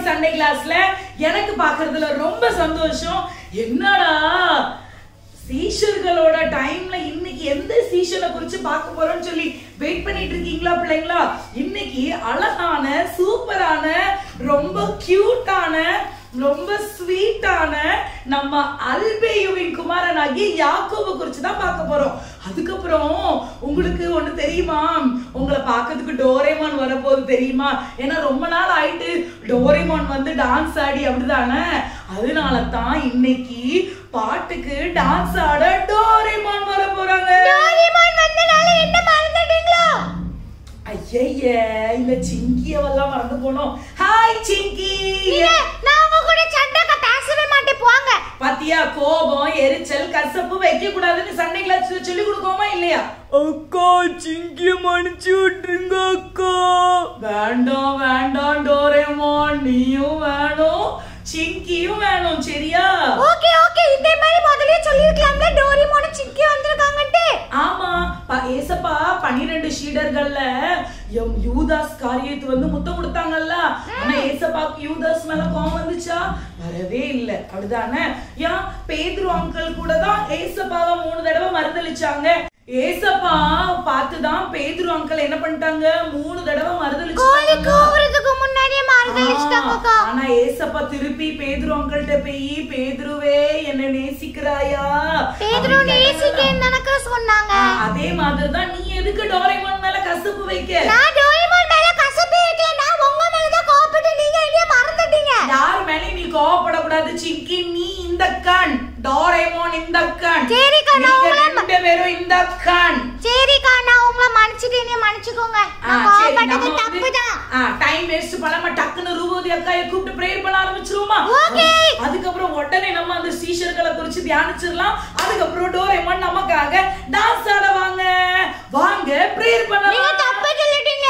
Sunday கிளாஸ்ல எனக்கு பாக்குறதுல ரொம்ப சந்தோஷம் என்னடா சீஷர்களோட டைம்ல இன்னைக்கு எந்த சீஷனை குறிச்சு பார்க்க போறோம்னு சொல்லி வெயிட் பண்ணிட்டு இருக்கீங்களா பிள்ளைங்களா இன்னைக்கு அழகான சூப்பரான ரொம்ப கியூட்டான ரொம்ப ஸ்வீட்டான நம்ம அல்பேயுவின் குமாரனாகி யாக்கோபை குறிச்சு தான் பார்க்க போறோம் அதுக்கப்புறம் உங்களுக்கு ஒண்ணு தெரியுமா உங்களை பார்க்கறதுக்கு டோரேமான் வரப்போகுது தெரியுமா ஏன்னா ரொம்ப நாள் ஆயிட்டு டோரேமான் வந்து டான்ஸ் ஆடி அப்படிதானே அதனால தான் இன்னைக்கு பாட்டுக்கு டான்ஸ் ஆட டோரேமான் வர போறாங்க டோரிமான் வந்தனால என்ன மறந்துட்டீங்களோ ஐயய்ய இந்த சிங்கியவெல்லாம் மறந்து போனோம் ஹாய் சிங்கி இல்ல நான் உங்க கூட சண்டைக்கு பேசவே மாட்டேன் போங்க பாத்தியா கோபம் எரிச்சல் கசப்பு வைக்க கூடாதுன்னு சண்டை கிளாஸ் சொல்லி கொடுக்கோமா இல்லையா அக்கா சிங்கிய மன்னிச்சு விட்டுருங்க அக்கா வேண்டாம் வேண்டாம் டோரேமான் நீயும் வேணும் சிங்கியும் வேணும் சரியா ஓகே ஓகே இதே மாதிரி முதல்லயே சொல்லிருக்கலாம்ல டோரிமான் சிக்கி வந்திருக்காங்கட்டு ஆமா ப- ஏசப்பா பனிரெண்டு ஷீடர்கள்ல யம் யூதாஸ் காரியத்து வந்து முத்தம் கொடுத்தாங்கல்ல ஆனா ஏசப்பாக்கு யூதாஸ் மேல கோவம் வந்துச்சா வரவே இல்ல அப்படிதானே ஏன் பேதுரு அங்கிள் கூட தான் ஏசப்பாவை மூணு தடவை மறுதளிச்சாங்க ஏசப்பா பார்த்துதான் பேதுரு அங்கிள் என்ன பண்ணிட்டாங்க மூணு தடவை கோழி மறுதளிச்சாங்க கூவுறதுக்கு முன்னாடியே மறந்துட்டாங்கக்கா ஆ, ஆனா ஏசப்பா திருப்பி பேதுரு அங்கிள்கிட்ட போய் பேதுருவே என்ன நேசிக்கிறாயா பேதுரு நேசிக்கேன்னு தானக்கா சொன்னாங்க ஆ, அதே மாதிரிதான் நீ எதுக்கு டோரேமான் மேல கசப்பு வைக்க நான் டோரிமான் மேல கசப்பு வைக்கல நான் உங்க மேல தான் கோபப்பட்டு நீங்க என்னைய மறந்துட்டீங்க யார் மேலயும் நீ கோவப்படக்கூடாது சிக்கி நீ இந்த கண் டோரேமான் இந்த கண் சரிக்கா, நான் நீங்க உங்களை ரெண்டு பேரும் இந்த கண் சரிக்கா நான் உங்களை மன்னிச்சிட்டு என்னைய மன்னிச்சுக்கோங்க நான் கோபப்பட்டது தப்பு தான் டைம் வேஸ்ட் பண்ணாம டக்குன்னு ரூபதி அக்காயை கூப்பிட்டு பிரேயர் பண்ண ஆரம்பிச்சிருவோமா Okay. அதுக்கப்புறம் உடனே நம்ம அந்த சீஷர்களை குறிச்சு தியானிச்சிடலாம் அதுக்கப்புறம் டோரேமான் நமக்காக டான்ஸ் ஆட வாங்க வாங்க பிரேயர் நீங்க பண்ணலாம் தப்பு சொல்லிட்டீங்க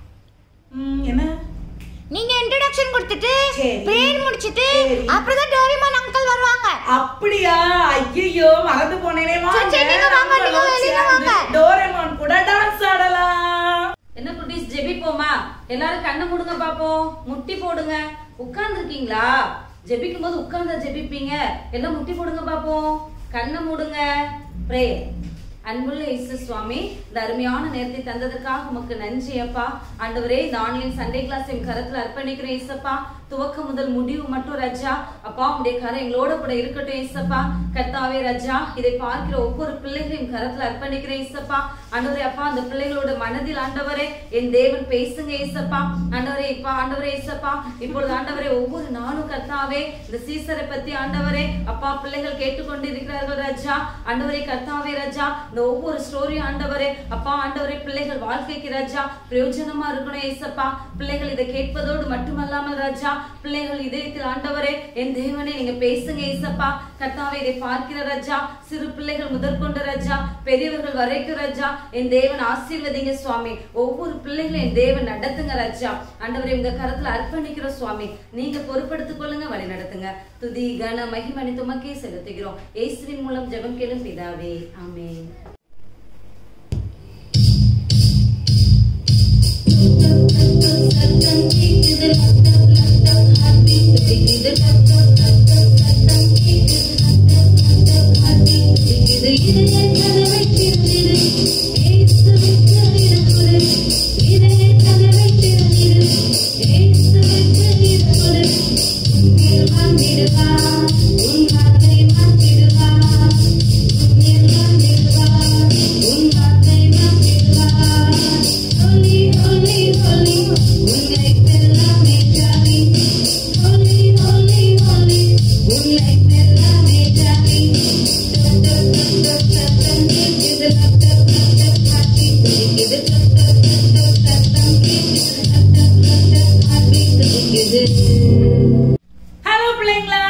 ம், என்ன நீங்க இன்ட்ரோடக்ஷன் கொடுத்துட்டு சரி. பிரேயர் முடிச்சிட்டு சரி. அப்புறம் தான் டோரிமான் அங்கிள் வருவாங்க அப்படியா ஐயோ மறந்து போனேனே வாங்க சரி, நீங்க வாங்க, நீங்க நம்மளும் வெளியில சேர்ந்து வாங்க. டோரேமான் கூட டான்ஸ் ஆடலாம் என்ன குட்டீஸ் ஜெபிப்போமா எல்லாரும் கண்ணை மூடுங்க பாப்போம் முட்டி போடுங்க உட்கார்ந்து இருக்கீங்களா ஜெபிக்கும் போது உட்கார்ந்தா ஜெபிப்பீங்க எல்லாம் முட்டி போடுங்க பாப்போம் கண்ணை மூடுங்க ப்ரே அன்புள்ள இயேசு சுவாமி இந்த அருமையான நேரத்தை தந்ததற்காக உமக்கு நன்றி அப்பா ஆண்டவரே இந்த ஆன்லைன் சண்டே கிளாஸ் என் கரத்துல அர்ப்பணிக்கிறேன் இசப்பா துவக்கம் முதல் முடிவு மட்டும் ரஜா அப்பா உடைய கரம் எங்களோட கூட இருக்கட்டும் இசப்பா கர்த்தாவே ரஜா இதை பார்க்கிற ஒவ்வொரு பிள்ளைகளையும் கரத்துல அர்ப்பணிக்கிறேன் இசப்பா ஆண்டவரே அப்பா அந்த பிள்ளைகளோட மனதில் ஆண்டவரே என் தேவன் பேசுங்க ஏசப்பா ஆண்டவரே இப்பா ஆண்டவரே ஏசப்பா இப்பொழுது ஆண்டவரே ஒவ்வொரு நாளும் கர்த்தாவே இந்த சீசரை பத்தி ஆண்டவரே அப்பா பிள்ளைகள் கேட்டுக்கொண்டிருக்கிறார்கள் ராஜா ஆண்டவரே கர்த்தாவே ராஜா இந்த ஒவ்வொரு ஸ்டோரி ஆண்டவரே அப்பா ஆண்டவரே பிள்ளைகள் வாழ்க்கைக்கு ராஜா பிரயோஜனமா இருக்கணும் ஏசப்பா பிள்ளைகள் இதை கேட்பதோடு மட்டுமல்லாமல் ராஜா பிள்ளைகள் இதயத்தில் ஆண்டவரே என் தேவனே நீங்க பேசுங்க ஏசப்பா கர்த்தாவே இதை பார்க்கிற ராஜா சிறு பிள்ளைகள் முதற்கொண்ட ராஜா பெரியவர்கள் வரைக்கும் ராஜா என் தேவன் ஆசீர்வதிங்க சுவாமி ஒவ்வொரு பிள்ளைகளும் என் தேவன் நடத்துங்க ராஜா ஆண்டவரே உங்க கரத்துல அர்ப்பணிக்கிற சுவாமி நீங்க பொறுப்படுத்திக் கொள்ளுங்க வழி நடத்துங்க துதி கன மகிமணி துமக்கே செலுத்துகிறோம் இயேசுவின் மூலம் ஜெபம் கேளும் பிதாவே ஆமென் ஹலோ பிள்ளைங்களா இந்த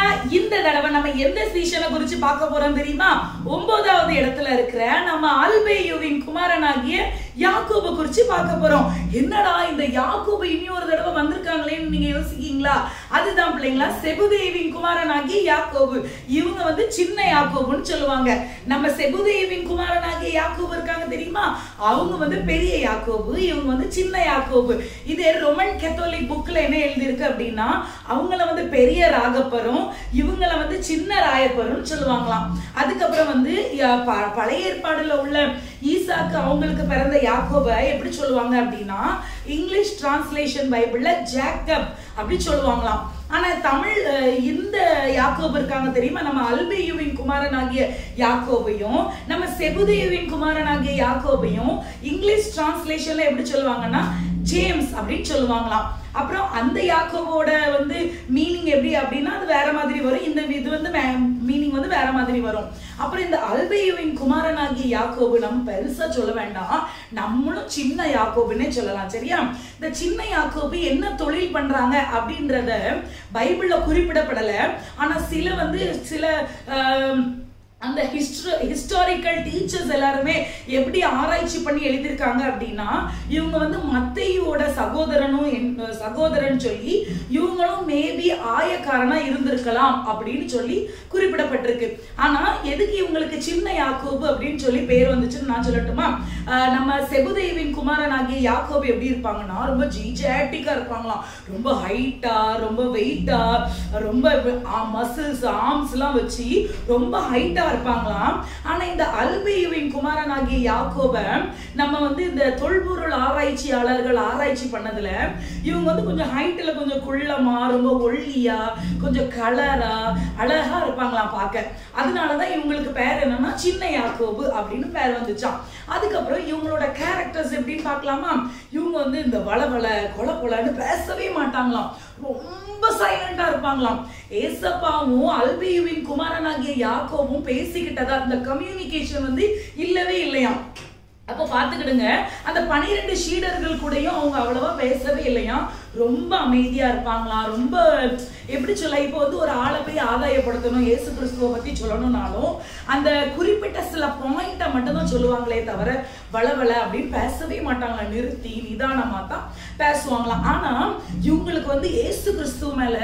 இந்த தடவை நம்ம எந்த சீசனை குறிச்சு பார்க்க போறோம் தெரியுமா ஒன்பதாவது இடத்துல இருக்கிற நம்ம அல்பேயுவின் குமாரனாகிய யாக்கோபு குறிச்சு பார்க்க போறோம் என்னடா இந்த யாக்கோபு இனி ஒரு தடவை வந்திருக்காங்களேன்னு நீங்க யோசிக்கீங்களா அதுதான் பிள்ளைங்களா செபுதேவின் குமாரனாகிய யாக்கோபு இவங்க வந்து சின்ன யாக்கோபுன்னு சொல்லுவாங்க நம்ம செபுதேவின் குமாரனாகிய யாக்கோபு இருக்காங்க தெரியுமா அவங்க வந்து பெரிய யாக்கோபு இவங்க வந்து சின்ன யாக்கோபு இது ரோமன் கத்தோலிக் புக்ல என்ன எழுதியிருக்கு அப்படின்னா அவங்கள வந்து பெரிய ராகப்பரும் இவங்கள வந்து சின்ன ராயப்பரும் சொல்லுவாங்களாம் அதுக்கப்புறம் வந்து ய- ப- பழைய ஏற்பாடுல உள்ள ஈசாக்கு அவங்களுக்கு பிறந்த யாக்கோபை எப்படி சொல்லுவாங்க அப்படின்னா இங்கிலீஷ் டிரான்ஸ்லேஷன் பைபிள்ல ஜேக்கப் அப்படி சொல்லுவாங்களாம் ஆனா தமிழ் அஹ், இந்த யாக்கோபு இருக்காங்க தெரியுமா நம்ம அல்பேயுவின் குமாரனாகிய யாக்கோபையும் நம்ம செபுதேயுவின் குமாரனாகிய யாக்கோபையும் இங்கிலீஷ் டிரான்ஸ்லேஷன்ல எப்படி சொல்லுவாங்கன்னா ஜேம்ஸ் அப்படின்னு சொல்லுவாங்களாம் அப்புறம் அந்த யாக்கோபோட வந்து மீனிங் எப்படி அப்படின்னா அது வேற மாதிரி வரும் இந்த இது வந்து மீனிங் வந்து வேற மாதிரி வரும் அப்புறம் இந்த அல்பேயுவின் குமாரனாகிய யாக்கோபு நம்ம பெருசா சொல்ல வேண்டாம் நம்மளும் சின்ன யாக்கோபுன்னே சொல்லலாம் சரியா இந்த சின்ன யாக்கோபு என்ன தொழில் பண்றாங்க அப்படின்றத பைபிள்ல குறிப்பிடப்படல ஆனா சில வந்து சில ஆம், அந்த ஹிஸ்டரி ஹிஸ்டாரிக்கல் டீச்சர்ஸ் எல்லாருமே எப்படி ஆராய்ச்சி பண்ணி எழுதியிருக்காங்க அப்படின்னா இவங்க வந்து மத்தையோட சகோதரனும் என்- சகோதரன் சொல்லி இவங்களும் மேபி ஆயக்காரனா இருந்திருக்கலாம் அப்படின்னு சொல்லி குறிப்பிடப்பட்டிருக்கு ஆனா எதுக்கு இவங்களுக்கு சின்ன யாக்கோபு அப்படின்னு சொல்லி பேர் வந்துச்சுன்னு நான் சொல்லட்டுமா ஆஹ் நம்ம செபுதேவின் குமாரனாகிய யாக்கோபு எப்படி இருப்பாங்கன்னா ரொம்ப ஜிஜாட்டிக்கா இருப்பாங்களாம் ரொம்ப ஹைட்டா ரொம்ப வெயிட்டா ரொம்ப மசில்ஸ் ஆர்ம்ஸ் எல்லாம் வச்சு ரொம்ப ஹைட்டா இருப்பாங்களாம் ஆனா இந்த அல்பேயுவின் குமாரனாகிய யாக்கோப நம்ம வந்து இந்த தொல்பொருள் ஆராய்ச்சியாளர்கள் ஆராய்ச்சி பண்ணதுல இவங்க வந்து கொஞ்சம் ஹைட்ல கொஞ்சம் குள்ளமா ரொம்ப ஒல்லியா கொஞ்சம் கலரா அழகா இருப்பாங்களாம் பார்க்க அதனாலதான் இவங்களுக்கு பேர் என்னன்னா சின்ன யாக்கோபு அப்படின்னு பேர் வந்துச்சாம் அதுக்கப்புறம் இவங்களோட கேரக்டர்ஸ் எப்படின்னு பார்க்கலாமா இவங்க வந்து இந்த வளவள கொல கொலன்னு பேசவே மாட்டாங்களாம் ரொம்ப சைலண்டா இருப்பாங்களாம் ஏசப்பாவும் அல்பியுவின் குமாரனாகிய யாக்கோவும் பேசிக்கிட்டதா அந்த கம்யூனிகேஷன் வந்து இல்லவே இல்லையாம் அப்போ பார்த்துக்கிடுங்க அந்த பனிரெண்டு ஷீடர்கள் கூடயும் அவங்க அவ்வளவா பேசவே இல்லையாம் ரொம்ப அமைதியா இருப்பாங்களாம் ரொம்ப எப்படி சொல்ல இப்போ வந்து ஒரு ஆளை போய் ஆதாயப்படுத்தணும் இயேசு கிறிஸ்துவை பத்தி சொல்லணும்னாலும் அந்த குறிப்பிட்ட சில பாயிண்ட்டை மட்டும் தான் சொல்லுவாங்களே தவிர வளவள அப்படின்னு பேசவே மாட்டாங்களா நிறுத்தி நிதானமா தான் பேசுவாங்களாம் ஆனா இவங்களுக்கு வந்து இயேசு கிறிஸ்துவ மேல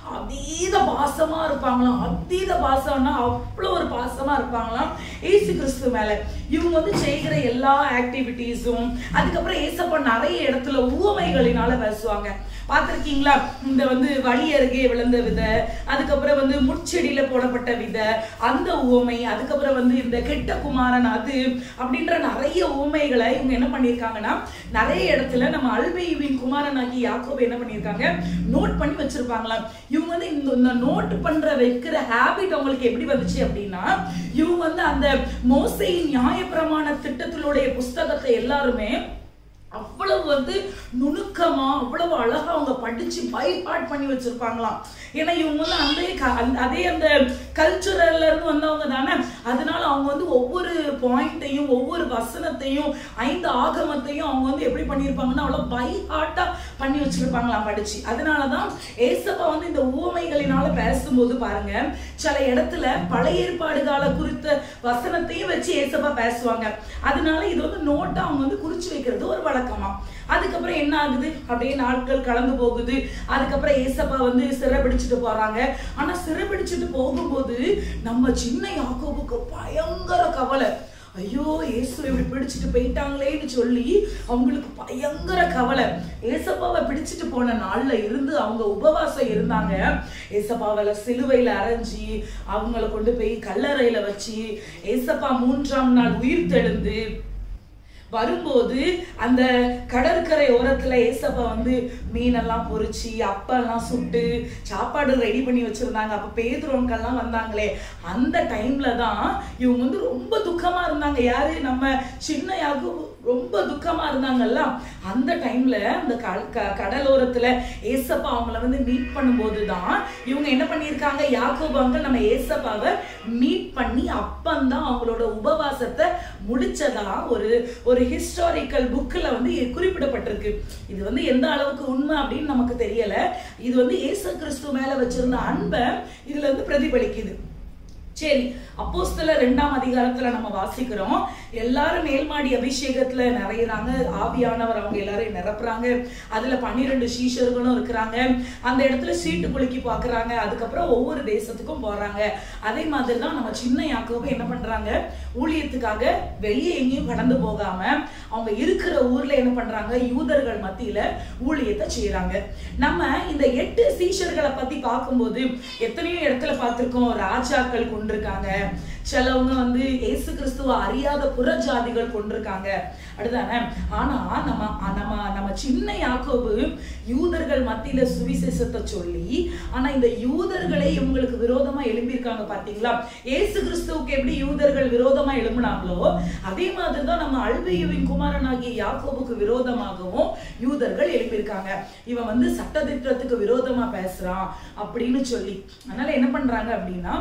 அதீத பாசமா இருப்பாங்களாம் அதீத பாசம்னா அவ்வளோ ஒரு பாசமா இருப்பாங்களாம் ஏசு கிறிஸ்து மேல இவங்க வந்து செய்கிற எல்லா ஆக்டிவிட்டீஸும் அதுக்கப்புறம் ஏசப்பா நிறைய இடத்துல ஊமைகளினால பேசுவாங்க பார்த்திருக்கீங்களா இந்த வந்து வழி அருகே விழுந்த விதை அதுக்கப்புறம் வந்து முட்செடியில போடப்பட்ட விதை அந்த ஊமை அதுக்கப்புறம் வந்து இந்த கெட்ட குமாரன் அது அப்படின்ற நிறைய ஊமைகளை இவங்க என்ன பண்ணியிருக்காங்கன்னா நிறைய இடத்துல நம்ம அல்பேயுவின் குமாரனாகி யாக்கோபு என்ன பண்ணியிருக்காங்க நோட் பண்ணி வச்சிருப்பாங்களாம் இவங்க வந்து இந்த இந்த நோட் பண்ற வைக்கிற ஹாபிட் அவங்களுக்கு எப்படி வந்துச்சு அப்படின்னா இவங்க வந்து அந்த மோசையின் நியாயப்பிரமாண திட்டத்தினுடைய புஸ்தகத்தை எல்லாருமே அவ்வளவு வந்து நுணுக்கமா அவ்வளவு அழகா அவங்க படிச்சு பை ஹார்ட் பண்ணி வச்சிருப்பாங்களாம் ஏன்னா இவங்க வந்து அந்த க- அந்த- அதே அந்த கல்ச்சுரல்ல இருந்து வந்தவங்க தானே அதனால அவங்க வந்து ஒவ்வொரு பாயிண்ட்டையும் ஒவ்வொரு வசனத்தையும் ஐந்து ஆகமத்தையும் அவங்க வந்து எப்படி பண்ணியிருப்பாங்கன்னா அவ்வளவு பை ஹார்ட்டா பண்ணி வச்சிருப்பாங்களாம் படிச்சு அதனாலதான் ஏசப்பா வந்து இந்த ஊமைகளினால பேசும்போது பாருங்க சில இடத்துல பழைய ஏற்பாடு கால குறித்த வசனத்தையும் வச்சு ஏசப்பா பேசுவாங்க அதனால இது வந்து நோட்டா அவங்க வந்து குறிச்சு வைக்கிறது ஒரு வழக்கமா அதுக்கப்புறம் என்ன ஆகுது அப்படியே நாட்கள் கடந்து போகுது அதுக்கப்புறம் ஏசப்பா வந்து சிறைபிடிச்சிட்டு போறாங்க ஆனா சிறைபிடிச்சிட்டு போகும்போது நம்ம சின்ன யாக்கோபுக்கு பயங்கர கவலை ஐயோ இயேசு இப்படி பிடிச்சிட்டு போயிட்டாங்களேன்னு சொல்லி அவங்களுக்கு பயங்கர கவலை ஏசப்பாவை பிடிச்சிட்டு போன நாள்ல இருந்து அவங்க உபவாசம் இருந்தாங்க ஏசப்பாவில சிலுவையில அரைஞ்சி அவங்கள கொண்டு போய் கல்லறையில வச்சு ஏசப்பா மூன்றாம் நாள் உயிர் தெழுந்து வரும்போது அந்த கடற்கரை ஓரத்துல ஏசப்பா வந்து மீனெல்லாம் பொரிச்சு அப்பெல்லாம் சுட்டு சாப்பாடு ரெடி பண்ணி வச்சிருந்தாங்க அப்ப பேதுரோன்கெல்லாம் வந்தாங்களே அந்த டைம்ல தான் இவங்க வந்து ரொம்ப துக்கமா இருந்தாங்க யாரு நம்ம சின்ன யாக்கோபு ரொம்ப துக்கமா இருந்தாங்கல்ல அந்த டைம்ல அந்த க- க- கடலோரத்துல ஏசப்பா அவங்கள வந்து மீட் பண்ணும்போது தான் இவங்க என்ன பண்ணியிருக்காங்க யாக்கோபு அங்கிள் நம்ம ஏசப்பாவை மீட் பண்ணி அப்பந்தான் அவங்களோட உபவாசத்தை முடிச்சதா ஒரு ஒரு ஹிஸ்டாரிக்கல் புக்கில் வந்து குறிப்பிடப்பட்டிருக்கு இது வந்து எந்த அளவுக்கு உண்மை அப்படின்னு நமக்கு தெரியல இது வந்து இயேசு கிறிஸ்து மேல வச்சிருந்த அன்பை இதுல இருந்து பிரதிபலிக்குது சரி அப்போஸ்தல ரெண்டாம் அதிகாரத்துல நம்ம வாசிக்கிறோம் எல்லாரும் மேல்மாடி அபிஷேகத்துல நிறையறாங்க ஆவியானவர் அவங்க எல்லாரையும் நிரப்புறாங்க அதுல பன்னிரெண்டு சீஷர்களும் இருக்கிறாங்க அந்த இடத்துல சீட்டு குலுக்கி பாக்குறாங்க அதுக்கப்புறம் ஒவ்வொரு தேசத்துக்கும் போறாங்க அதே மாதிரி தான் நம்ம சின்ன யாக்கோபு என்ன பண்றாங்க ஊழியத்துக்காக வெளியே எங்கேயும் கடந்து போகாம அவங்க இருக்கிற ஊர்ல என்ன பண்றாங்க யூதர்கள் மத்தியில ஊழியத்தை செய்யறாங்க நம்ம இந்த எட்டு சீஷர்களை பத்தி பார்க்கும்போது எத்தனையோ இடத்துல பார்த்திருக்கோம் ராஜாக்கள் கொண்டிருக்காங்க சிலவங்க வந்து இயேசு கிறிஸ்துவ அறியாத புறஜாதிகள் கொண்டிருக்காங்க அடுதானே ஆனா நம்ம நம்ம நம்ம சின்ன யாக்கோபு யூதர்கள் மத்தியில சுவிசேஷத்தை சொல்லி ஆனா இந்த யூதர்களே இவங்களுக்கு விரோதமா எழும்பியிருக்காங்க பாத்தீங்களா இயேசு கிறிஸ்துவுக்கு எப்படி யூதர்கள் விரோதமா எழும்பினாங்களோ அதே மாதிரி தான் நம்ம அல்பேயுவின் குமாரனாகிய யாக்கோபுக்கு விரோதமாகவும் யூதர்கள் எழுப்பியிருக்காங்க இவன் வந்து சட்டதிட்டத்துக்கு விரோதமா பேசுறான் அப்படின்னு சொல்லி அதனால என்ன பண்றாங்க அப்படின்னா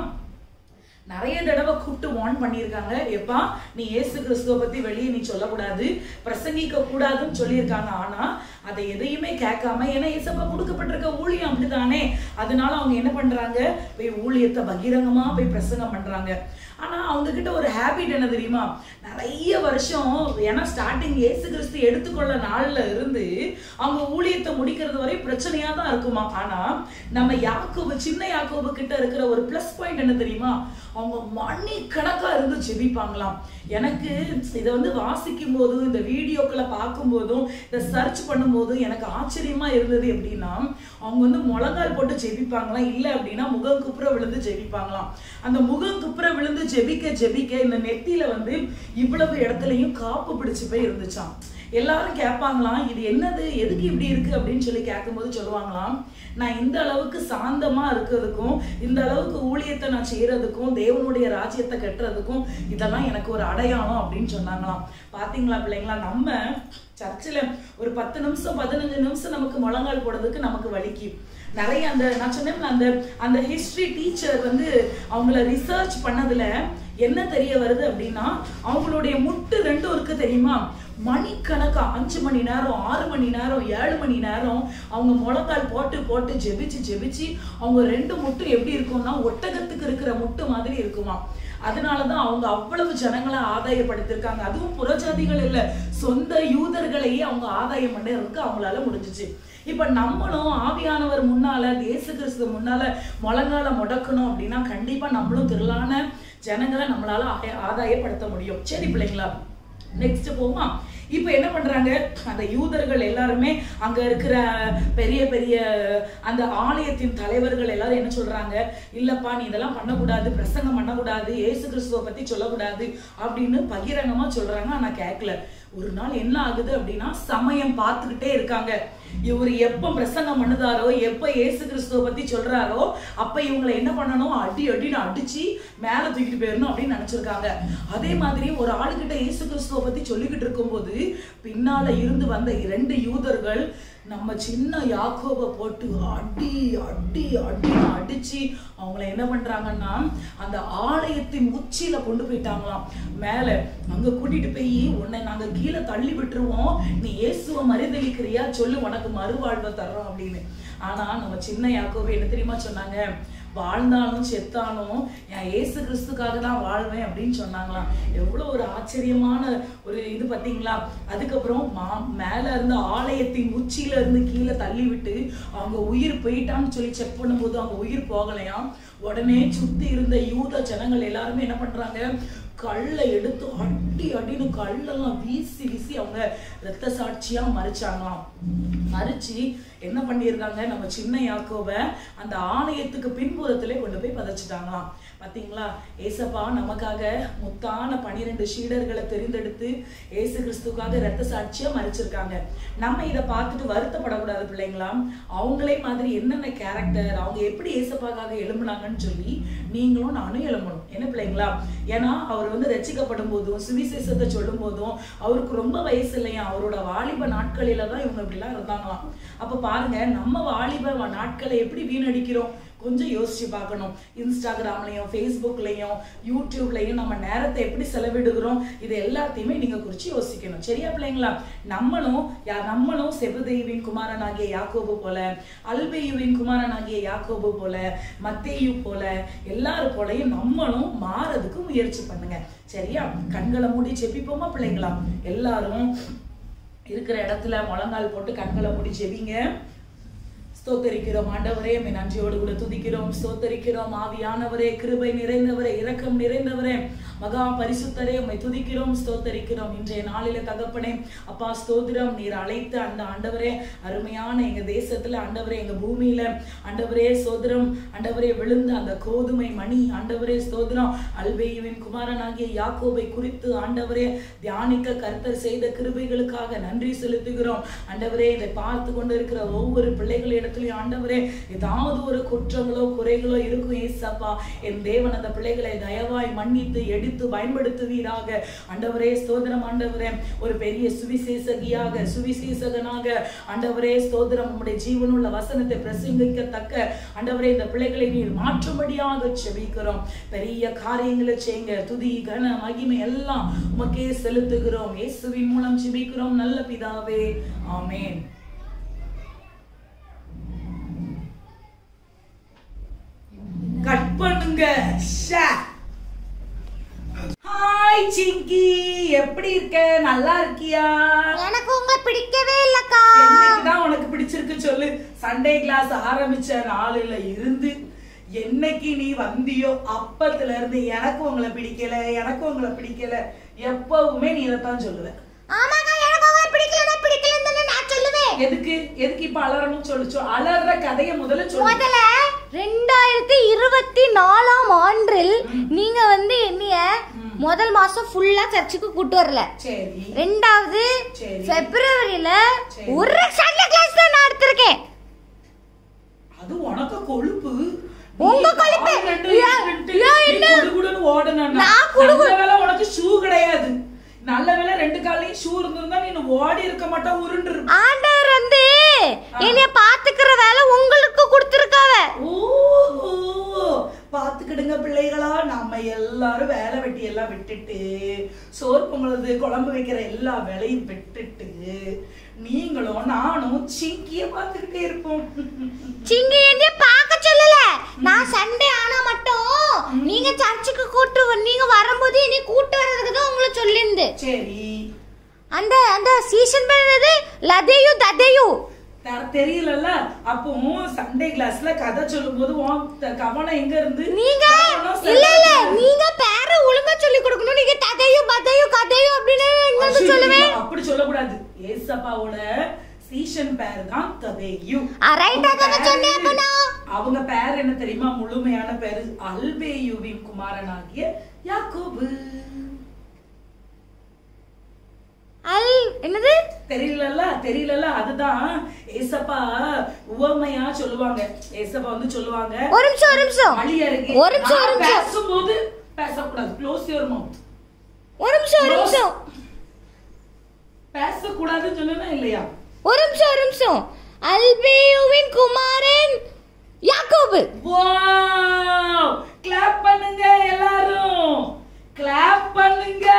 நிறைய தடவை கூப்பிட்டு வார்ன் பண்ணியிருக்காங்க எப்பா நீ இயேசு கிறிஸ்துவ பத்தி வெளியே நீ சொல்லக்கூடாது பிரசங்கிக்க கூடாதுன்னு சொல்லியிருக்காங்க ஆனா அதை எதையுமே கேட்காம ஏன்னா ஏசப்பா கொடுக்கப்பட்டிருக்க ஊழியம் அப்படிதானே அதனால அவங்க என்ன பண்றாங்க போய் ஊழியத்தை பகிரங்கமா போய் பிரசங்கம் பண்றாங்க ஆனா அவங்க கிட்ட ஒரு ஹேபிட் என்ன தெரியுமா நிறைய வருஷம் ஏன்னா ஸ்டார்டிங் இயேசு கிறிஸ்து எடுத்துக்கொள்ள நாள்ல இருந்து அவங்க ஊழியத்தை முடிக்கிறது வரை பிரச்சனையா தான் இருக்குமா ஆனா நம்ம யாக்கோபு சின்ன யாக்கோபு கிட்ட இருக்கிற ஒரு ப்ளஸ் பாயிண்ட் என்ன தெரியுமா அவங்க மணி கணக்கா இருந்து ஜெபிப்பாங்களாம் எனக்கு இதை வந்து வாசிக்கும் போதும் இந்த வீடியோக்களை பார்க்கும் போதும் இதை சர்ச் பண்ணும்போதும் எனக்கு ஆச்சரியமா இருந்தது எப்படின்னா அவங்க வந்து முழங்கால் போட்டு ஜெபிப்பாங்களாம் இல்லை அப்படின்னா முகம் குப்புற விழுந்து ஜெபிப்பாங்களாம் அந்த முகம் குப்புற விழுந்து ஜெபிக்க ஜெபிக்க இந்த நெத்தியில வந்து இவ்வளவு இடத்துலயும் காப்பு பிடிச்சு போய் இருந்துச்சாம் எல்லாரும் கேட்பாங்களாம் இது என்னது எதுக்கு இப்படி இருக்கு அப்படின்னு சொல்லி கேட்கும்போது சொல்லுவாங்களாம் நான் இந்த அளவுக்கு சாந்தமா இருக்கிறதுக்கும் இந்த அளவுக்கு ஊழியத்தை நான் செய்யறதுக்கும் தேவனுடைய ராஜ்யத்தை கட்டுறதுக்கும் இதெல்லாம் எனக்கு ஒரு அடையாளம் அப்படின்னு சொன்னாங்களாம் பாத்தீங்களா பிள்ளைங்களா நம்ம சர்ச்சில் ஒரு பத்து நிமிஷம் பதினஞ்சு நிமிஷம் நமக்கு முழங்கால் போடுறதுக்கு நமக்கு வலிக்கு நிறைய அந்த நான் சொன்னேன் அந்த அந்த ஹிஸ்டரி டீச்சர் வந்து அவங்கள ரிசர்ச் பண்ணதுல என்ன தெரிய வருது அப்படின்னா அவங்களுடைய முட்டு ரெண்டும் இருக்கு தெரியுமா மணிக்கணக்கா அஞ்சு மணி நேரம் ஆறு மணி நேரம் ஏழு மணி நேரம் அவங்க முழங்கால் போட்டு போட்டு ஜெபிச்சு ஜெபிச்சு அவங்க ரெண்டு முட்டு எப்படி இருக்கும்னா ஒட்டகத்துக்கு இருக்கிற முட்டு மாதிரி இருக்குமா அதனாலதான் அவங்க அவ்வளவு ஜனங்களை ஆதாயப்படுத்திருக்காங்க அதுவும் புறஜாதிகள் இல்ல சொந்த யூதர்களையே அவங்க ஆதாயம் பண்ணறதுக்கு அவங்களால முடிஞ்சுச்சு இப்ப நம்மளும் ஆவியானவர் முன்னால இயேசு கிறிஸ்து முன்னால முழங்கால முடக்கணும் அப்படின்னா கண்டிப்பா நம்மளும் திரளான ஜனங்களை நம்மளால ஆய- ஆதாயப்படுத்த முடியும் சரி பிள்ளைங்களா நெக்ஸ்ட் போமா இப்போ என்ன பண்றாங்க அந்த யூதர்கள் எல்லாருமே அங்க இருக்கிற பெரிய பெரிய அந்த ஆலயத்தின் தலைவர்கள் எல்லாரும் என்ன சொல்றாங்க இல்லப்பா நீ இதெல்லாம் பண்ணக்கூடாது பிரசங்கம் பண்ணக்கூடாது இயேசு கிறிஸ்துவை பத்தி சொல்லக்கூடாது அப்படின்னு பகிரங்கமா சொல்றாங்க ஆனா கேட்கல ஒரு நாள் என்ன ஆகுது அப்படின்னா சமயம் பார்த்துக்கிட்டே இருக்காங்க இவர் எப்ப பிரசங்கம் பண்ணுதாரோ எப்ப இயேசு கிறிஸ்துவ பத்தி சொல்றாரோ அப்ப இவங்களை என்ன பண்ணணும் அடி அடின்னு அடிச்சு மேல தூக்கிட்டு போயிடணும் அப்படின்னு நினைச்சிருக்காங்க அதே மாதிரி ஒரு ஆளுகிட்ட இயேசு கிறிஸ்துவ பத்தி சொல்லிக்கிட்டு இருக்கும்போது பின்னால இருந்து வந்த இரண்டு யூதர்கள் நம்ம சின்ன யாக்கோபை போட்டு அடி அடி அடின்னு அடிச்சு அவங்கள என்ன பண்றாங்கன்னா அந்த ஆலயத்தின் உச்சியில கொண்டு போயிட்டாங்களாம் மேல அங்க கூட்டிட்டு போய் உன்னை நாங்க கீழே தள்ளி விட்டுருவோம் நீ இயேசுவை மறுதளிக்கிறியா சொல்லு உனக்கு மறுவாழ்வை தர்றோம் அப்படின்னு ஆனா நம்ம சின்ன யாக்கோபு என்ன தெரியுமா சொன்னாங்க வாழ்ந்தாலும் செத்தாலும் என் இயேசு கிறிஸ்துக்காக தான் வாழ்வேன் அப்படின்னு சொன்னாங்களாம் எவ்வளவு ஒரு ஆச்சரியமான ஒரு இது பாத்தீங்களா அதுக்கப்புறம் மா மேல இருந்து ஆலயத்தின் உச்சியில இருந்து கீழே தள்ளி விட்டு அவங்க உயிர் போயிட்டான்னு சொல்லி செக் பண்ணும்போது அவங்க உயிர் போகலையாம் உடனே சுத்தி இருந்த யூத ஜனங்கள் எல்லாருமே என்ன பண்றாங்க கல்லை எடுத்து அடி அடின்னு கல்லெல்லாம் வீசி வீசி அவங்க ரத்த சாட்சியா மறிச்சாங்களாம் மறிச்சு என்ன பண்ணியிருக்காங்க நம்ம சின்ன யாக்கோவை அந்த ஆலயத்துக்கு பின்புறத்திலே கொண்டு போய் பதைச்சிட்டாங்களாம் பாத்தீங்களா ஏசப்பா நமக்காக முத்தான பனிரெண்டு சீடர்களை தெரிந்தெடுத்து ஏசு கிறிஸ்துக்காக ரத்த சாட்சியா மறிச்சிருக்காங்க நம்ம இதை பார்த்துட்டு வருத்தப்படக்கூடாது பிள்ளைங்களா அவங்களே மாதிரி என்னென்ன கேரக்டர் அவங்க எப்படி ஏசப்பாக்காக எழும்புனாங்கன்னு சொல்லி நீங்களும் நானும் எழும்பணும் என்ன பிள்ளைங்களா ஏன்னா அவர் அவர் வந்து ரசிக்கப்படும் போதும் சுவிசேஷத்தை சொல்லும் போதும் அவருக்கு ரொம்ப வயசு இல்லையா அவரோட வாலிப நாட்களில தான் இவங்க இப்படிலாம் இருந்தாங்களாம் அப்ப பாருங்க நம்ம வாலிப நாட்களை எப்படி வீணடிக்கிறோம் கொஞ்சம் யோசிச்சு பார்க்கணும் இன்ஸ்டாகிராம்லயும் ஃபேஸ்புக்லயும் யூடியூப்லயும் நம்ம நேரத்தை எப்படி செலவிடுகிறோம் இது எல்லாத்தையுமே நீங்க குறிச்சு யோசிக்கணும் சரியா பிள்ளைங்களா நம்மளும் யா நம்மளும் செபதேவின் குமாரனாகிய யாக்கோபு போல அல்பேயுவின் குமாரனாகிய யாக்கோபு போல மத்தேயு போல எல்லாரும் போலயும் நம்மளும் மாறதுக்கு முயற்சி பண்ணுங்க சரியா கண்களை மூடி செப்பிப்போமா பிள்ளைங்களா எல்லாரும் இருக்கிற இடத்துல முழங்கால் போட்டு கண்களை மூடி செவிங்க ஸ்தோத்தரிக்கிறோம் ஆண்டவரே உம்மை நன்றியோடு கூட துதிக்கிறோம் ஸ்தோத்தரிக்கிறோம் ஆவியானவரே கிருபை நிறைந்தவரே இரக்கம் நிறைந்தவரே மகா பரிசுத்தரே உம்மை துதிக்கிறோம் ஸ்தோத்தரிக்கிறோம் இன்றைய நாளில தகப்பனே அப்பா ஸ்தோத்திரம் நீர் அழைத்த அந்த ஆண்டவரே அருமையான எங்க தேசத்துல ஆண்டவரே எங்க பூமியில ஆண்டவரே சோதரம் ஆண்டவரே விழுந்த அந்த கோதுமை மணி ஆண்டவரே ஸ்தோத்திரம் அல்பேயுவின் குமாரனாகிய யாக்கோபை குறித்து ஆண்டவரே தியானிக்க கர்த்தர் செய்த கிருபைகளுக்காக நன்றி செலுத்துகிறோம் ஆண்டவரே இதை பார்த்து கொண்டு இருக்கிற ஒவ்வொரு பிள்ளைகளிடத்திலையும் ஆண்டவரே ஏதாவது ஒரு குற்றங்களோ குறைகளோ இருக்கும் ஏசப்பா என் தேவன் அந்த பிள்ளைகளை தயவாய் மன்னித்து எடுத்து பயன்படுத்துவீராக ஆண்டவரே ஸ்தோத்திரம் ஆண்டவரே ஒரு பெரிய சுவிசேஷகியாக சுவிசேஷகனாக ஆண்டவரே ஸ்தோத்திரம் உம்முடைய ஜீவனுள்ள வசனத்தை பிரசங்கிக்கத்தக்க ஆண்டவரே இந்த பிள்ளைகளை நீர் மாற்றும்படியாக செபிக்கிறோம் பெரிய காரியங்களை செய்யுங்க துதி கன மகிமை எல்லாம் உமக்கே செலுத்துகிறோம் இயேசுவின் மூலம் செபிக்கிறோம் நல்ல பிதாவே ஆமென் கட் பண்ணுங்க ஹாய் சிங்கி எப்படி இருக்க நல்லா இருக்கியா எனக்கு உங்களை பிடிக்கவே இல்லக்கா என்னைக்குதான் உனக்கு பிடிச்சிருக்கு சொல்லு சண்டே கிளாஸ் ஆரம்பிச்ச நாளுல இருந்து என்னைக்கு நீ வந்தியோ அப்பத்துல இருந்து எனக்கு உங்களை பிடிக்கல எனக்கு உங்களை பிடிக்கல எப்பவுமே நீ இதைத்தான் சொல்லுவ ஆமாக்கா எனக்கு உங்களை பிடிக்கலன்னா பிடிக்கலன்னு தானே நான் சொல்லுவேன் எதுக்கு எதுக்கு இப்ப அலறணும் சொல்லுச்சோ அலற கதைய முதல்ல சொல்லு முதல்ல ரெண்டாயிரத்தி இருபத்தி நாலாம் ஆண்டில் நீங்க வந்து என்னைய முதல் மாசம் ஃபுல்லா சர்ச்சுக்கு கூட்டு வரல சரி ரெண்டாவது சரி. பிப்ரவரியில சரி. ஒரு சண்டே கிளாஸ் தான் நான் எடுத்திருக்கேன் அது உனக்கு கொழுப்பு உங்க நீ கொழுப்பு? கால் ரெண்டு ஏன்? இழுத்துட்டு ஏன் நீ என்ன? குடுகுடுன்னு ஓடணும்னா, நான் குடுகு- நல்ல வேளை உனக்கு ஷூ கிடையாது நல்ல வேளை ரெண்டு காலையும் ஷூ இருந்திருந்தா நீ ஓடி இருக்க மாட்டா உருண்டு இருப்ப. ஆண்டவர் வந்து என்னைய பாத்துக்கிற வேலை உங்களுக்கு கொடுத்துருக்காவ ஓஹோ பாத்துக்கிடுங்க பிள்ளைகளா நம்ம எல்லாரும் வேலை வெட்டி எல்லாம் விட்டுட்டு சோறு பொங்கலது குழம்பு வைக்கிற எல்லா வேலையும் விட்டுட்டு நீங்களும் நானும் சிங்கிய பார்த்துக்கிட்டே இருப்போம் சிங்கி என்னைய பார்க்க சொல்லல நான் சண்டே ஆனா மட்டும் நீங்க சர்ச்சுக்கு கூட்டு வ- நீங்க வரும்போது என்னை கூட்டு வர்றதுக்கு தான் உங்களை சொல்லிருந்து சரி அந்த அந்த சீசன் பேர் என்னது லதையு ததையு தெ- தெரியலல்ல அப்போ சண்டே கிளாஸ்ல கதை சொல்லும் போது உன் த- கவனம் எங்க இருந்து நீங்க கவனம் இல்ல இல்ல செல்ல- நீங்க பேர ஒழுங்கா சொல்லி கொடுக்கணும் நீங்க ததையு பதையு கதையு அப்படின்னு எங்க ஐயோ, சொல்லுவேன் அப்படி சொல்லக்கூடாது ஏசப்பாவோட சீஷன் பேர் தான் ததேயு ஆ, right ஆ அவங்க தானே சொன்னேன் பேரு- அப்பனா? அவங்க பேர் என்ன தெரியுமா முழுமையான பேரு அல்பேயுவின் குமாரனாகிய யாக்கோபு அல் என்னது தெரியலல்ல தெரியலல்ல அதுதான் ஏசப்பா உவமையா சொல்லுவாங்க ஏசப்பா வந்து சொல்லுவாங்க ஒரு நிமிஷம் ஒரு நிமிஷம் வழி அருகே ஒரு நிமிஷம் ஒரு நான் நிமிஷம் பேசும்போது பேசக்கூடாது க்ளோஸ் யுவர் மவுத் ஒரு நிமிஷம் ஒரு நிமிஷம் பேசக்கூடாதுன்னு சொன்னா இல்லையா ஒரு நிமிஷம் ஒரு நிமிஷம் அல்பேயுவின் குமாரன் யாக்கோபு வாவ் கிளாப் பண்ணுங்க எல்லாரும் கிளாப் பண்ணுங்க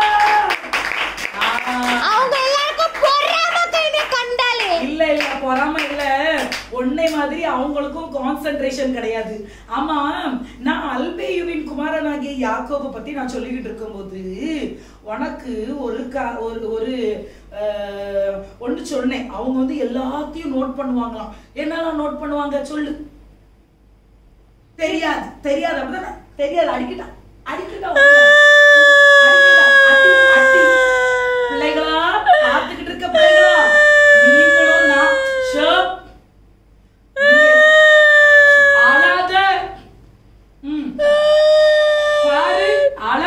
ஆ. அவங்க எல்லாருக்கும் பொறாம கையில கண்டாலே இல்ல இல்ல பொறாம இல்ல உன்னை மாதிரி அவங்களுக்கும் கான்சென்ட்ரேஷன் கிடையாது ஆமா நான் அல்பேயுவின் குமாரனாகிய யாக்கோபை பத்தி நான் சொல்லிக்கிட்டு இருக்கும்போது உனக்கு ஒரு க ஒரு ஒரு அஹ், ஒண்ணு சொன்னேன் அவங்க வந்து எல்லாத்தையும் நோட் பண்ணுவாங்களாம் என்னெல்லாம் நோட் பண்ணுவாங்க சொல்லு தெரியாது தெரியாது அப்படிதானே தெரியாது அடிக்கிட்டா அடிக்கிட்டா அடிக்கிட்டா அடி அடி பிள்ளைகளா பார்த்துக்கிட்டு இருக்க பிள்ளைகளா நீங்களும் நான் ஷோப் அழாத ம் பாரு அழ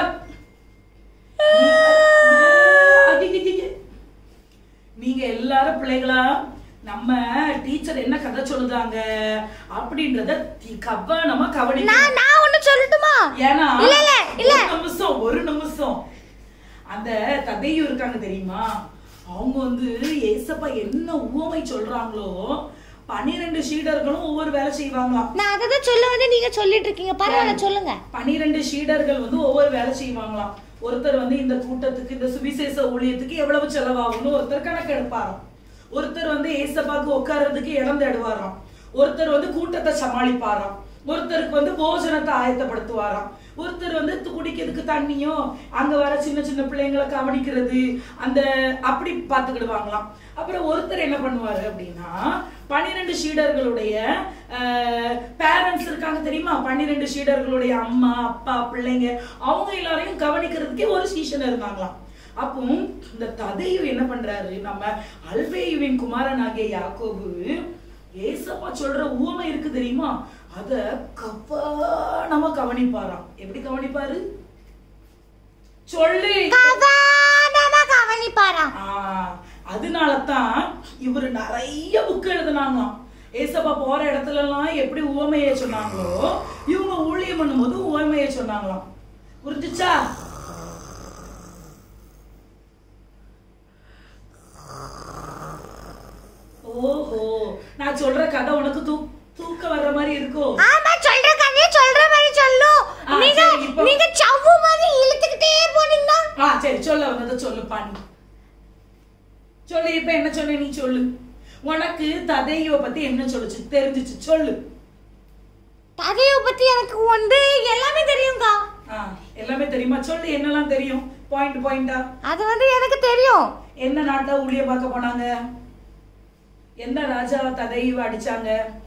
அதிக நீங்க எல்லாரும் பிள்ளைகளா நம்ம டீச்சர் என்ன கதை சொல்லுதாங்க அப்படின்றத தி- கவனமா கவனிக்கணும் நான் நான் ஒண்ணு சொல்லட்டுமா ஏன்னா இல்ல இல்ல இல்ல ஒரு நிமிஷம் ஒரு நிமிஷம் அந்த ததையும் இருக்காங்க தெரியுமா அவங்க வந்து ஏசப்பா என்ன உவமை சொல்றாங்களோ பன்னிரெண்டு சீடர்களும் ஒவ்வொரு வேலை செய்வாங்களாம் நான் அதை தான் சொல்ல வந்து நீங்க சொல்லிட்டு இருக்கீங்க பரவாயில்ல சொல்லுங்க பன்னிரெண்டு சீடர்கள் வந்து ஒவ்வொரு வேலை செய்வாங்களாம் ஒருத்தர் வந்து இந்த கூட்டத்துக்கு இந்த சுவிசேஷ ஊழியத்துக்கு எவ்வளவு செலவாகும்னு ஒருத்தர் கணக்கு எடுப்பாராம் ஒருத்தர் வந்து ஏசப்பாக்கு உட்கார்றதுக்கு இடம் தேடுவாராம் ஒருத்தர் வந்து கூட்டத்தை சமாளிப்பாராம் ஒருத்தருக்கு வந்து போஜனத்தை ஆயத்தப்படுத்துவாராம் ஒருத்தர் வந்து து- குடிக்கிறதுக்கு தண்ணியும் அங்க வர சின்ன சின்ன பிள்ளைங்களை கவனிக்கிறது அந்த அப்படி பார்த்துக்கிடுவாங்களாம் அப்புறம் ஒருத்தர் என்ன பண்ணுவாரு அப்படின்னா பன்னிரெண்டு சீடர்களுடைய பேரண்ட்ஸ் இருக்காங்க தெரியுமா பன்னிரெண்டு சீடர்களுடைய அம்மா அப்பா பிள்ளைங்க அவங்க எல்லாரையும் கவனிக்கிறதுக்கே ஒரு சீஷன் இருந்தாங்களாம் அப்போ இந்த ததையு என்ன பண்றாரு நம்ம அல்பேயுவின் குமாரன் ஆகிய யாக்கோபு ஏசப்பா சொல்ற ஊமை இருக்கு தெரியுமா அத கவனமா கவனிப்பாராம் எப்படி கவனிப்பாரு சொல்லு கவனமா கவனிப்பாராம் ஆ, அதனாலதான் இவரு நிறைய புக் எழுதுனாங்களாம் ஏசப்பா போற இடத்துல எல்லாம் எப்படி உவமைய சொன்னாங்களோ இவங்க ஊழியம் பண்ணும்போது உவமைய சொன்னாங்களாம் புரிஞ்சுச்சா ஓஹோ நான் சொல்ற கதை உனக்கு தூ தூக்க வர்ற மாதிரி இருக்கோ ஆமா சொல்ற கதையை சொல்ற மாதிரி சொல்லும் ஆ, நீங்க சரி, இப்போ- நீங்க சவ்வு மாதிரி இழுத்துக்கிட்டே போனீங்கன்னா ஆ சரி சொல்ல வந்ததை சொல்லு பாணி சொல்லு இப்ப என்ன சொன்ன நீ சொல்லு உனக்கு ததையோ பத்தி என்ன சொல்லுச்சு தெரிஞ்சுச்சு சொல்லு கதையை பத்தி எனக்கு வந்து எல்லாமே தெரியும்க்கா ஆ எல்லாமே தெரியுமா சொல்லு என்னெல்லாம் தெரியும் பாயிண்ட் பாயிண்டா அது வந்து எனக்கு தெரியும் என்ன நாட்டை ஊழிய பார்க்க போனாங்க எந்த ராஜா ததையோ அடிச்சாங்க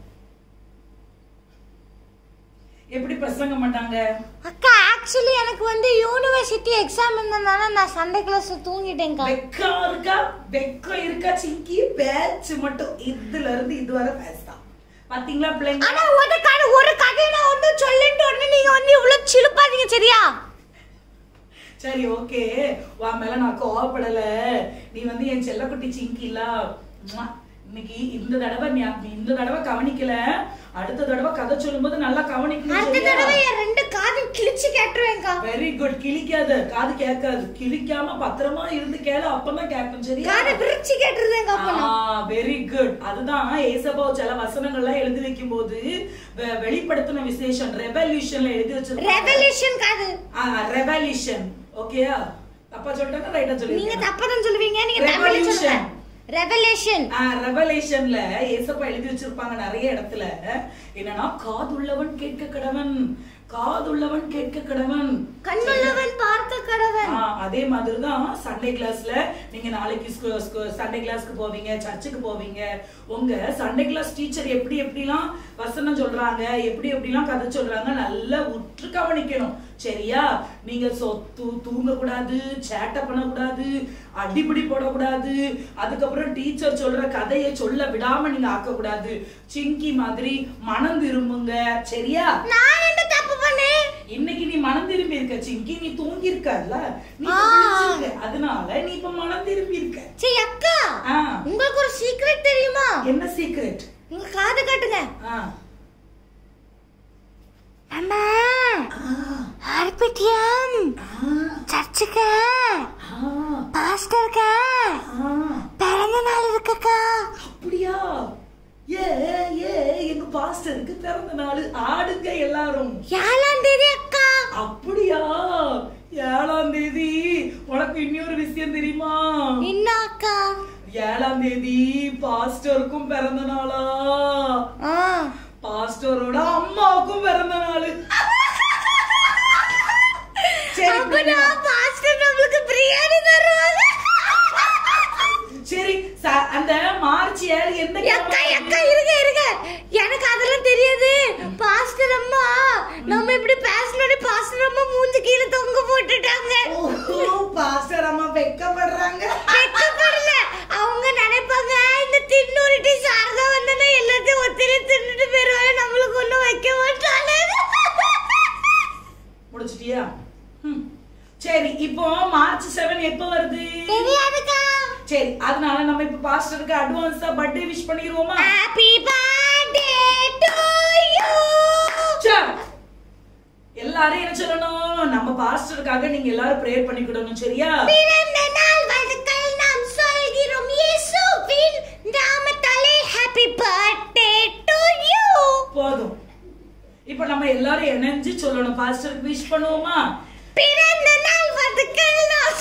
எப்படி பிரசங்கம் பண்ணாங்க அக்கா ஆக்சுவலி எனக்கு வந்து யூனிவர்சிட்டி எக்ஸாம் இருந்ததுனால நான் சண்டே கிளாஸ் தூங்கிட்டேன்க்கா வெக்கம் இருக்கா வெக்கம் இருக்கா சிங்கி பேட்ச் மட்டும் இதுல இருந்து இதுவரை பேசுதான் பாத்தீங்களா பிள்ளைங்க ஆனா ஒரு கதை ஒரு கதையை நான் வந்து சொல்லிட்டு உடனே நீங்க வந்து இவ்வளவு சிலுப்பாதீங்க சரியா சரி ஓகே வா மேல நான் கோவப்படல நீ வந்து என் செல்லக்குட்டி சிங்கில இன்னைக்கு இந்த தடவை நீ நீ இந்த தடவை கவனிக்கல அடுத்த தடவை கதை சொல்லும்போது நல்லா அடுத்த தடவை கவனிக்கணும் என் ரெண்டு காதும் கிழிச்சு கேட்டுருவேன்க்கா வெரி குட் கிழிக்காத காது கேட்காது கிழிக்காம பத்திரமா இருந்து கேளு அப்பதான் கேட்கும் சரியா காதை விரிச்சு கேட்டுருவேன்க்கா அப்ப நான் வெரி குட் அதுதான் ஏசபா சில வசனங்கள்லாம் எழுதி வைக்கும் போது வெ- வெளிப்படுத்தின விசேஷம் ரெவல்யூஷன்ல எழுதி வச்சிருக்காங்க ரெவல்யூஷன் காது ரெவல்யூஷன் ஓகேயா தப்பா சொல்லிட்டேன்னா ரைட்டா நீங்க சொல்லிருக்கேன் தப்பா தான் சொல்லுவீங்க நீங்க தமிழ்ல Revolution. சொல்லுங்க ரெவல்யூஷன் ரெவலேஷன்ல ஏசப்பா எழுதி வச்சிருப்பாங்க நிறைய இடத்துல என்னன்னா காதுள்ளவன் கேட்க கடவன் காதுள்ளவன் கேட்க கடவன் கண்ணுள்ளவன் பார்க்க கடவன் ஆ, அதே மாதிரிதான் சண்டே கிளாஸ்ல நீங்க நாளைக்கு ஸ்கூ- ஸ்கூ- சண்டே கிளாஸ்க்கு போவீங்க சர்ச்சுக்கு போவீங்க உங்க சண்டே கிளாஸ் டீச்சர் எப்படி எப்படிலாம் வசனம் சொல்றாங்க எப்படி எப்படிலாம் கதை சொல்றாங்க நல்லா உற்று கவனிக்கணும் சரியா நீங்க சொத்து தூங்க கூடாது சேட்டை பண்ணக்கூடாது அடிபிடி போடக்கூடாது அதுக்கப்புறம் டீச்சர் சொல்ற கதையை சொல்ல விடாம நீங்க ஆக்க கூடாது சிங்கி மாதிரி மனம் திரும்புங்க சரியா நான் என்ன தப்பு பண்ணேன் இன்னைக்கு நீ மனம் திரும்பி இருக்க சிங்கி நீ தூங்கி இருக்கல்ல நீ ஆ. இப்ப விழிச்சிருக்க. அதனால நீ இப்ப மனம் திரும்பி இருக்க சரி அக்கா ஆ. உங்களுக்கு ஒரு சீக்ரெட் தெரியுமா என்ன சீக்ரெட் உங்க காது காட்டுங்க நம்ம ஆர்பிடிஎம் சர்ச்சுக்கு பாஸ்டருக்கு பிறந்த நாள் இருக்குக்கா அப்படியா ஏ ஏ எங்க பாஸ்டருக்கு பிறந்த நாள் ஆடுங்க எல்லாரும் ஏழாம் தேதி அக்கா அப்படியா ஏழாம் தேதி உனக்கு இன்னொரு விஷயம் தெரியுமா என்ன அக்கா ஏழாம் தேதி பாஸ்டருக்கும் பிறந்த நாளா ஆ பாஸ்டரோட அம்மாவுக்கும் பிறந்த நாள் சரி அப்பனா பாஸ்டர் நம்மளுக்கு பிரியாணி தருவாங்க சரி ச- அந்த மார்ச் ஏழு எந்த அக்கா கிழமை? அக்கா இருங்க இருங்க எனக்கு அதெல்லாம் தெரியாது பாஸ்டர் அம்மா நம்ம இப்படி பேசலோட பாஸ்டர் அம்மா மூஞ்சி கீழே தொங்க போட்டுட்டாங்க ஓ, பாஸ்டர் அம்மா வெக்கப்படுறாங்க வெட்கப்படல அவங்க நினைப்பாங்க இந்த தின்னூரிட்டி சாரதா வந்தனா எல்லாத்தையும் ஒத்திலே தின்னுட்டு போயிருவாங்க நம்மளுக்கு ஒண்ணும் வைக்க மாட்டாங்க முடிச்சிட்டியா ம். சரி இப்போ மார்ச் செவன் எப்போ வருது தெரியாதுக்கா சரி அதனால நம்ம இப்ப பாஸ்டருக்கு அட்வான்ஸா பர்த்டே விஷ் பண்ணிடுவோமா ஹாப்பி பர்த்டே டு யூ சரி எல்லாரும் என்ன சொல்லணும் நம்ம பாஸ்டருக்காக நீங்க எல்லாரும் ப்ரேயர் பண்ணிக்கிடணும் சரியா பிறந்த நாள் வாழ்த்துக்கள் நாம் சொல்கிறோம் இயேசுவின் நாமத்தாலே ஹாப்பி பர்த்டே டு யூ போதும் இப்ப நம்ம எல்லாரும் இணைஞ்சு சொல்லணும் பாஸ்டருக்கு விஷ் பண்ணுவோமா பிறந்த நாள் வாழ்த்துக்கள் நாம்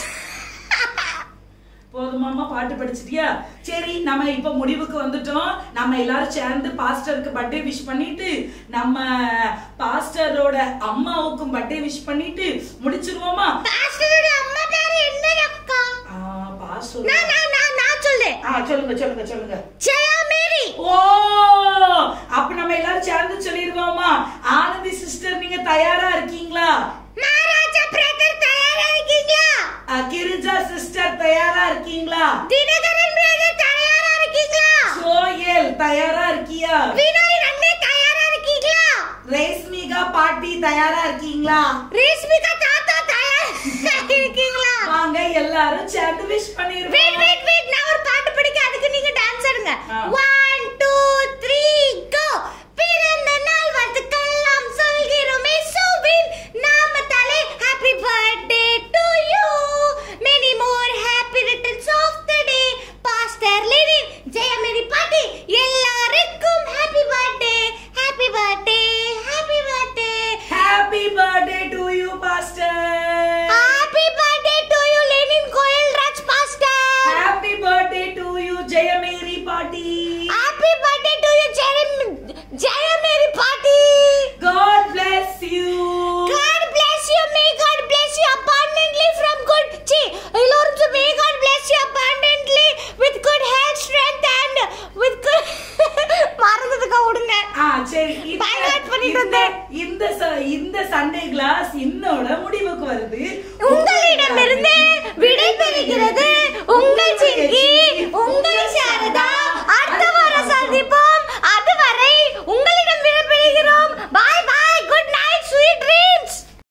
போதுமாமா பாட்டு படிச்சிட்டியா சரி நம்ம இப்ப முடிவுக்கு வந்துட்டோம் நம்ம எல்லாரும் சேர்ந்து பாஸ்டருக்கு பர்த்டே விஷ் பண்ணிட்டு நம்ம பாஸ்டரோட அம்மாவுக்கும் பர்த்டே விஷ் பண்ணிட்டு முடிச்சிருவோமா பாஸ்டரோட அம்மா பேரு என்ன அக்கா ஆ, பாஸ்டர் நான் நான் நான் நான் சொல்றேன் ஆ சொல்லுங்க சொல்லுங்க சொல்லுங்க ஜெயா மேரி ஓ அப்ப நம்ம எல்லாரும் சேர்ந்து சொல்லிருவோமா ஆனந்தி சிஸ்டர் நீங்க தயாரா இருக்கீங்களா மகாராஜா பிரதர் தயாரா இருக்கீங்களா அ, கிரிஜா சிஸ்டர் தயாரா இருக்கீங்களா தினகரன் பிரதர் தயாரா இருக்கீங்களா சோயல் தயாரா இருக்கியா வினய் அண்ணே தயாரா இருக்கீங்களா ரேஸ்மிகா பாட்டி தயாரா இருக்கீங்களா ரேஷ்மிகா தாத்தா தயாரா இருக்கீங்களா வாங்க எல்லாரும் சேர்ந்து விஷ் வெயிட் பண்ணிருவோம் வெயிட் வெயிட் நான் ஒரு பாட்டு படிக்க அதுக்கு நீங்க டான்ஸ் ஆடுங்க ஆ. 1 2 3 கோ பிறந்த நாள் வாழ்த்துக்கள் நாம் சொல்கிறோம் இயேசுவின் நாமத்தாலே happy birthday to you many more happy returns of the day pastor Lenin Jayamary பாட்டி எல்லாருக்கும் happy birthday happy birthday happy birthday happy birthday to you pastor happy birthday to you Lenin கோயில் Raj pastor happy birthday to you Jayamary பாட்டி happy birthday to you Jayam Jayamary பாட்டி God bless you God bless you may God bless you abundantly from good சி எல்லாரும் may God bless you abundantly with good health strength and with good மறந்ததுக்கு விடுங்க ஆ சரி இந்த- Backward பண்ணிட்டு இந்த- வந்தேன். இந்த ச- இந்த சண்டே கிளாஸ் இன்னோட முடிவுக்கு வருது உங்களிடமிருந்து விடை பெறுகிறது உங்கள்